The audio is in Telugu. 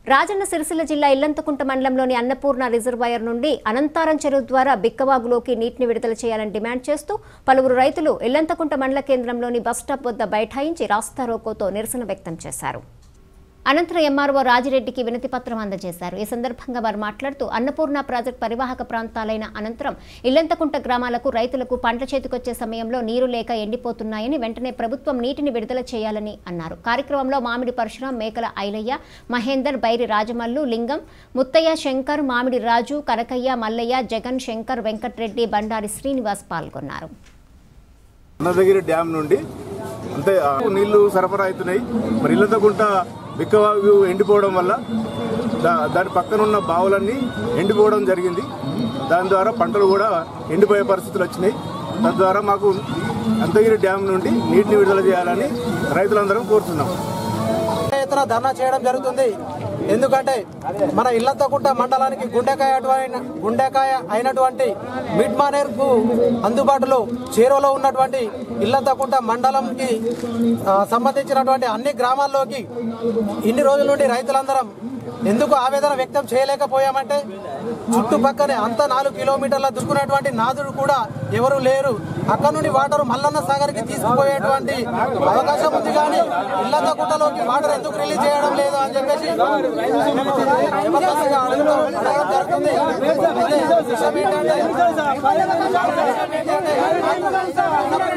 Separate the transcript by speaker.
Speaker 1: రాజన్న సిరిసిల్ల జిల్లా ఇల్లంతకుంట మండలంలోని అన్నపూర్ణ రిజర్వాయర్ నుండి అనంతారం చెరువు ద్వారా బిక్కవాగులోకి నీటిని విడుదల చేయాలని డిమాండ్ చేస్తూ పలువురు రైతులు ఇల్లంతకుంట మండల కేంద్రంలోని బస్టాప్ వద్ద బైఠాయించి రాస్తారోకోతో నిరసన వ్యక్తం చేశారు అనంతరం ఎంఆర్ఓ రాజిరెడ్డికి వినతి పత్రం అందజేశారు ఈ సందర్భంగా వారు మాట్లాడుతూ అన్నపూర్ణ ప్రాజెక్టు పరివాహక ప్రాంతాలైన అనంతరం ఇల్లంతకుంట గ్రామాలకు రైతులకు పంట చేతికొచ్చే సమయంలో నీరు లేక ఎండిపోతున్నాయని వెంటనే ప్రభుత్వం నీటిని విడుదల చేయాలని అన్నారు కార్యక్రమంలో మామిడి పరశురాం మేకల ఐలయ్య మహేందర్ బైరి రాజమల్లు లింగం ముత్తయ్య శంకర్ మామిడి రాజు కనకయ్య మల్లయ్య జగన్ శంకర్ వెంకట్రెడ్డి బండారి శ్రీనివాస్ పాల్గొన్నారు
Speaker 2: అన్నదగిరి డ్యామ్ నుండి అంతే ఆ, నీళ్లు సరఫరా అవుతున్నాయి మరి ఇళ్ళతకుంట బిక్కవాగు ఎండిపోవడం వల్ల దా- దాని పక్కన ఉన్న బావులన్నీ ఎండిపోవడం జరిగింది దాని ద్వారా పంటలు కూడా ఎండిపోయే పరిస్థితులు వచ్చినాయి తద్వారా మాకు అంతగిరి డ్యామ్ నుండి నీటిని విడుదల చేయాలని రైతులందరం కోరుతున్నాం
Speaker 3: పెద్ద ఎత్తున ధర్నా చేయడం జరుగుతుంది ఎందుకంటే మన ఇల్లంతకుంట మండలానికి గుండెకాయ అటువంటి గుండెకాయ అయినటువంటి మిడ్ మానేర్ కు అందుబాటులో చేరువలో ఉన్నటువంటి ఇల్లంతకుంట మండలంకి ఆ, సంబంధించినటువంటి అన్ని గ్రామాల్లోకి ఇన్ని రోజుల నుండి రైతులందరం ఎందుకు ఆవేదన వ్యక్తం చేయలేకపోయామంటే చుట్టుపక్కనే అంత నాలుగు కిలోమీటర్ల దుక్కున్నటువంటి నాదుడు కూడా ఎవరు లేరు అక్కడ నుండి వాటర్ మల్లన్న సాగర్ కి తీసుకుపోయేటువంటి అవకాశం ఉంది కానీ ఇళ్ల గుట్టలోకి వాటర్ ఎందుకు రిలీజ్ చేయడం లేదు అని చెప్పేసి జబర్దస్త్గా అడుగుతూ అడగడం జరుగుతుంది అయితే విషయం ఏంటంటే విషయం ఏంటంటే